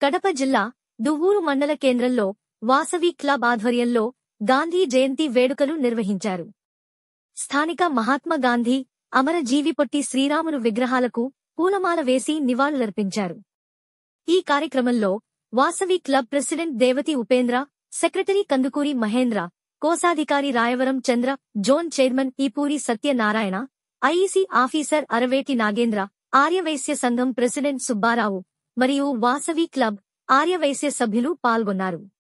కడప జిల్లా దువ్వూరు మండల కేంద్రంలో వాసవి క్లబ్ ఆధ్వర్యంలో గాంధీ జయంతి వేడుకలు నిర్వహించారు స్థానిక మహాత్మా గాంధీ అమరజీవి పొట్టి శ్రీరాములు విగ్రహాలకు పూలమాల వేసి నివాళులర్పించారు ఈ కార్యక్రమంలో Vasavi club president Devathi Upendra secretary Kandukuri Mahendra కోశాధికారి Rayavaram Chandra zone chairman Eepuri Satyanarayana IEC officer Araveti Nagendra Aryavysya సంఘం ప్రెసిడెంట్ సుబ్బారావు మరియు వాసవి క్లబ్ ఆర్యవైశ్య సభ్యులు పాల్గొన్నారు